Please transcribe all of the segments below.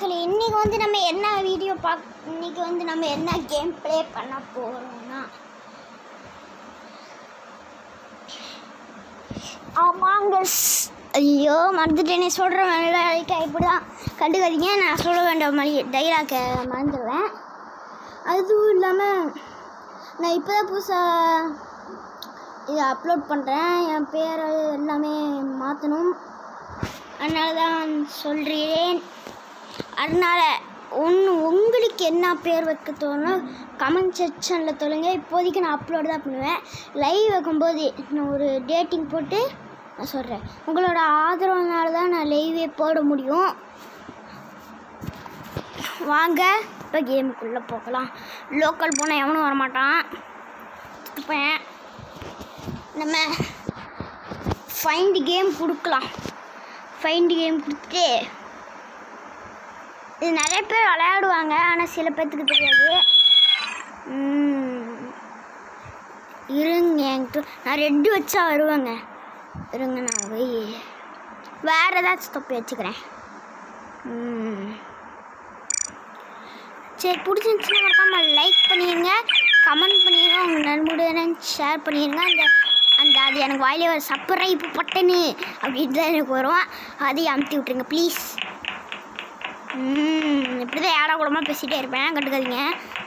மக்களே இன்னைக்கு வந்து நம்ம என்ன வீடியோ பார்க் இன்னைக்கு வந்து நம்ம என்ன கேம் ப்ளே பண்ண போகிறோம்னா ஆமாங்க ஐயோ மறந்துட்டேனே சொல்கிற வேலைக்கு இப்படி தான் கண்டுக்காதீங்க நான் சொல்ல வேண்டிய மாதிரி டைலாக்கை மறந்துடுவேன் அதுவும் இல்லாமல் நான் இப்போ தான் புதுசாக இதை அப்லோட் பண்ணுறேன் என் பேர் எல்லாமே மாற்றணும் அதனால தான் சொல்கிறேன் அதனால் ஒன்று உங்களுக்கு என்ன பேர் வைக்க தோணும் கமெண்ட் செக்ஷனில் சொல்லுங்க இப்போதைக்கு நான் அப்லோட் தான் பண்ணுவேன் லைவ் வைக்கும்போது நான் ஒரு டேட்டிங் போட்டு நான் சொல்கிறேன் உங்களோட ஆதரவுனால தான் நான் லைவே போட முடியும் வாங்க இப்போ கேமுக்குள்ளே போகலாம் லோக்கல் போனால் எவனும் வரமாட்டான் இப்போ நம்ம ஃபைண்ட் கேம் கொடுக்கலாம் ஃபைண்ட் கேம் கொடுத்துட்டு இது நிறைய பேர் விளையாடுவாங்க ஆனால் சில பேர்த்துக்கு தெரியாது உம், இருங்க என்கிட்ட நான் ரெட்டு வச்சா வருவேங்க இருங்க நான் போய் வேறு ஏதாச்சும் தொப்பி வச்சுக்கிறேன் உம். சரி பிடிச்சிருந்துச்சுன்னா மறக்காம லைக் பண்ணிடுங்க கமெண்ட் பண்ணிடுங்க உங்கள் நண்புடன் ஷேர் பண்ணிடுங்க அந்த அந்த அது எனக்கு வாயிலே ஒரு சப்ரைப் பட்டனு அப்படின்ட்டு தான் எனக்கு வரும் அதையும் அமுத்தி விட்ருங்க ப்ளீஸ் இப்படி தான் ஏடா கூடமாக பேசிகிட்டே இருப்பேன் கண்டுக்காதீங்க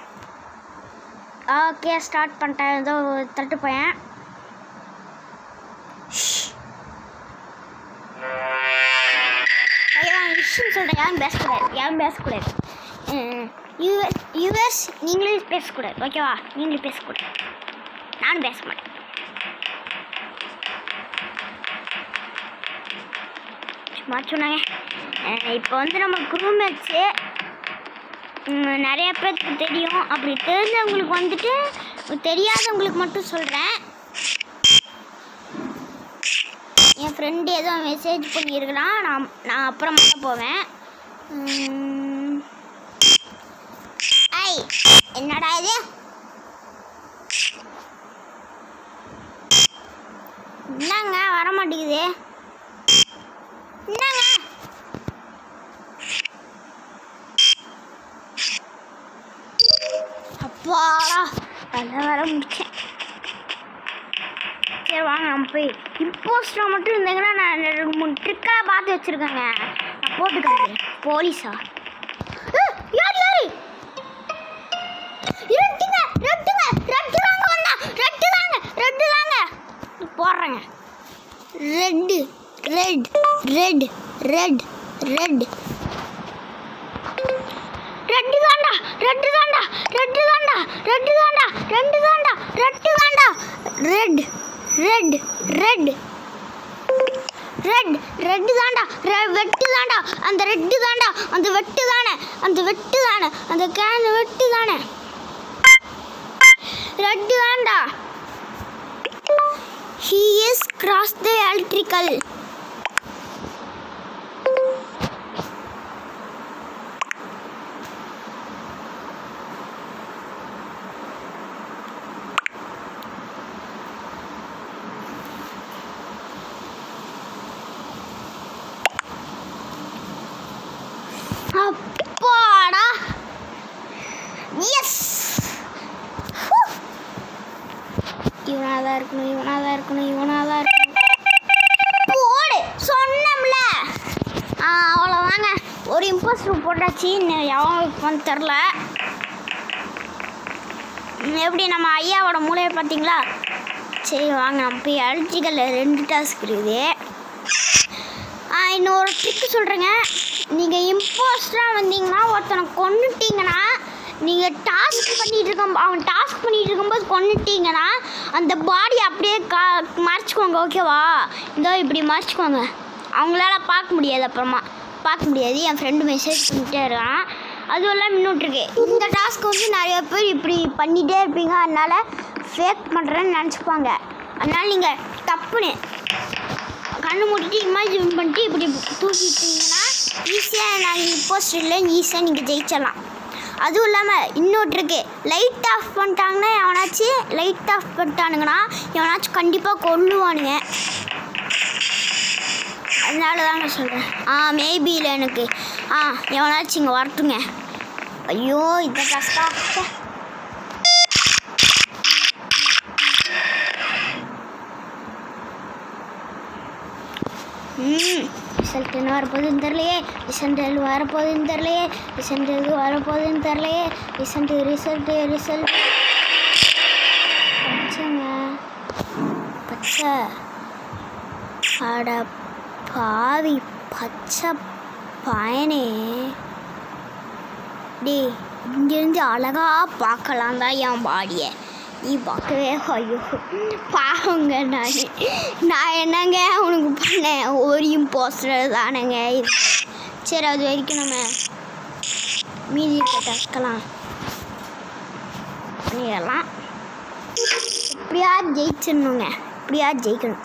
ஓகே ஸ்டார்ட் பண்ணிட்டேன் ஏதோ தட்டு பையன் விஷயம் சொல்கிறேன் யாரும் பேசக்கூடாது யாரும் பேசக்கூடாது யூஎஸ் யூஎஸ் நீங்களே பேசக்கூடாது ஓகேவா நீங்களே பேசக்கூடாது நானும் பேச மாட்டேன் சும்மா சொன்னாங்க இப்போ வந்து நம்ம குரூப் மேட்ச்சு நிறைய பேருக்கு தெரியும் அப்படி தெரிஞ்சவங்களுக்கு வந்துட்டு தெரியாதவங்களுக்கு மட்டும் சொல்கிறேன் என் ஃப்ரெண்டு ஏதோ மெசேஜ் பண்ணியிருக்கிறான் நான் நான் அப்புறமா தான் போவேன் உம், ஐ என்னடா இது என்னங்க வர மாட்டேங்குது என்னங்க அப்பாடா நல்ல வர முடிச்சேன் சரி வாங்க நம்ம போய் இம்போஸ்டர் மட்டும் இருந்தீங்கன்னா நான் ரெண்டு மூணு ட்ரிக்காக பார்த்து வச்சுருக்கேங்க நான் போட்டுக்கிறேன் போலீஸா ஏய், யார் யாரு ரெட்டுங்க ரெட்டுங்க ரெட்டு தாங்க வந்தா ரெட்டு தாங்க ரெட்டு தாங்க போடுறேங்க red red red red red red தாண்டா ரெட்டு தாண்டா ரெட்டு தாண்டா ரெட்டு தாண்டா ரெண்டு தாண்டா ரெட்டு தாண்டா red red red red red தாண்டா ரெ- வெட்டு தாண்டா அந்த ரெட்டு தாண்டா அந்த வெட்டு தானே அந்த வெட்டு தானே அந்த கேன் வெட்டு தானே ரெட்டு தாண்டா he is cross the electrical அப்பாடா எஸ் இவனாக தான் இருக்கணும் இவனாக தான் இருக்கணும் இவனாக தான் இருக்கணும் போடு சொன்னோம்ல ஆ அவ்வளோதாங்க ஒரு இம்போஸ்டர் போட்டாச்சு இன்னும் எவன் வந்து தெரில எப்படி நம்ம ஐயாவோட மூளையை பார்த்தீங்களா சரி வாங்க நம்ம போய் எலக்ட்ரிக்கலில் ரெண்டு டாஸ்க் இருக்குது ஆ இன்னொரு ட்ரிக்கு சொல்கிறேங்க நீங்கள் இம்போஸ்டராக வந்தீங்கன்னா ஒருத்தனை கொன்னுட்டீங்கன்னா நீங்கள் டாஸ்க் பண்ணிட்டு இருக்கும் அவன் டாஸ்க் பண்ணிட்டு இருக்கும்போது கொன்னுட்டீங்கன்னா அந்த பாடி அப்படியே கா மறைச்சிக்கோங்க ஓகேவா இதோ இப்படி மறைச்சிக்கோங்க அவங்களால பார்க்க முடியாது அப்புறமா பார்க்க முடியாது என் ஃப்ரெண்டு மெசேஜ் பண்ணிட்டே இருக்கான் அதுவும் இல்லாமல் இன்னொன்று இருக்கு இந்த டாஸ்க் வந்து நிறைய பேர் இப்படி பண்ணிகிட்டே இருப்பீங்க அதனால ஃபேக் பண்ணுறேன்னு நினச்சிப்பாங்க அதனால நீங்கள் தப்புன்னு கண்ணு மூடிட்டு இமேஜின் பண்ணிட்டு இப்படி தூக்கிட்டீங்கன்னா ஈஸியாக நாங்கள் இம்போஸ்டரில் ஈஸியாக நீங்கள் ஜெயிச்சிடலாம் அதுவும் இல்லாமல் இன்னொன்று இருக்கு லைட் ஆஃப் பண்ணிட்டாங்கன்னா எவனாச்சும் லைட் ஆஃப் பண்ணிட்டானுங்கன்னா எவனாச்சும் கண்டிப்பாக கொல்லுவானுங்க அதனால தாங்க சொல்கிறேன் ஆ மேபியில் எனக்கு ஆ எவனாச்சும் இங்கே வரட்டுங்க ஐயோ இந்த கஷ்டம் ச்சே. ம் ரிசல்ட் என்ன வரப்போகுதுன்னு தெரிலையே ரிசல்ட் வரப்போகுதுன்னு தெரிலையே ரிசல்ட் எது வரப்போகுதுன்னு தெரிலையே ரிசல்ட் ரிசல்ட் ரிசல்ட் பச்சைங்க பச்சை அட பாவி பச்சை பயனே டேய் இங்கேருந்து அழகா பார்க்கலாம் தான் என் பாடியை நீ பார்க்கவே ஐயோ பாவங்க நான் நான் என்னங்க உனக்கு பண்ணேன் ஒரு இம்போஸ்டர் தானேங்க இது சரி அது வரைக்கும் நம்ம மீதி இருக்க டஸ்கெல்லாம் பண்ணிடலாம் எப்படியா ஜெயிச்சிடணுங்க எப்படியா ஜெயிக்கணும்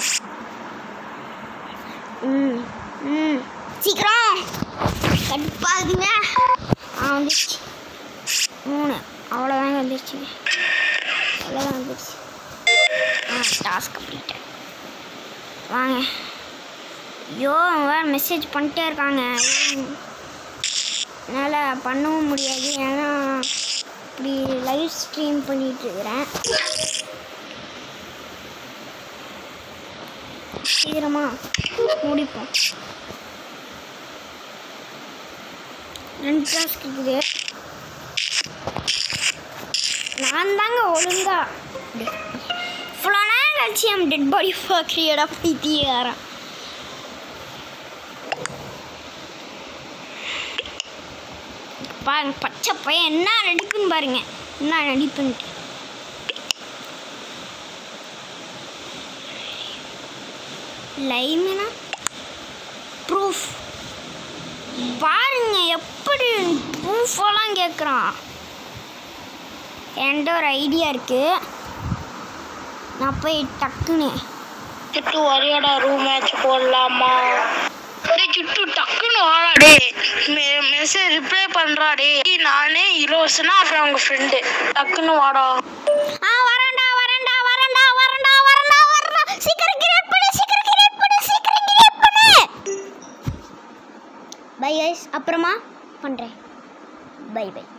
ம் ம் சீக்கிரம் கடுப்பாகுதுங்க ஆ வந்துருச்சு மூணு அவ்வளோதாங்க வந்துருச்சுங்க அவ்வளோதான் வந்துருச்சு ஆ டாஸ்க் கம்ப்ளீட்டட் வாங்க ஐயோ அவன் வேறு மெசேஜ் பண்ணிட்டே இருக்காங்க என்னால் பண்ணவும் முடியாது ஏன்னா இப்படி லைவ் ஸ்ட்ரீம் பண்ணிகிட்ருக்கிறேன் சீக்கிரமா முடிப்போம் ரெண்டு டாஸ்க் இருக்குது நான் தாங்க ஒழுங்கா இவ்வளோ நேரம் கழிச்சு என் டெட் பாடி பார்க்குறியடா பைத்தியாரன் பாருங்க பச்சை பையன் என்ன நடிப்புன்னு பாருங்க என்ன நடிப்புன்ட்டு லைம்னா ப்ரூஃப் பாருங்க எப்படி ப்ரூஃபெல்லாம் கேட்குறான் என்கிட்ட ஒரு ஐடியா இருக்கு நான் போய் டக்குன்னு சுட்டு வரையடா ரூம் மேட்ச் போடலாமா டேய் சுட்டு டக்குன்னு வாடா டேய் மெசேஜ் ரிப்ளை பண்றா டேய் நானே இலவசனா அப்புறம் அவங்க ஃப்ரெண்டு டக்குன்னு வாடா ஆ வரேன்டா வரேன்டா வரேன்டா வரேன்டா வரேன்டா வரேன்டா சீக்கிரம் கிரியேட் பண்ணு சீக்கிரம் கிரியேட் பண்ணு சீக்கிரம் கிரியேட் பண்ணு பை கைஸ் அப்புறமா பண்ணுறேன் பை பை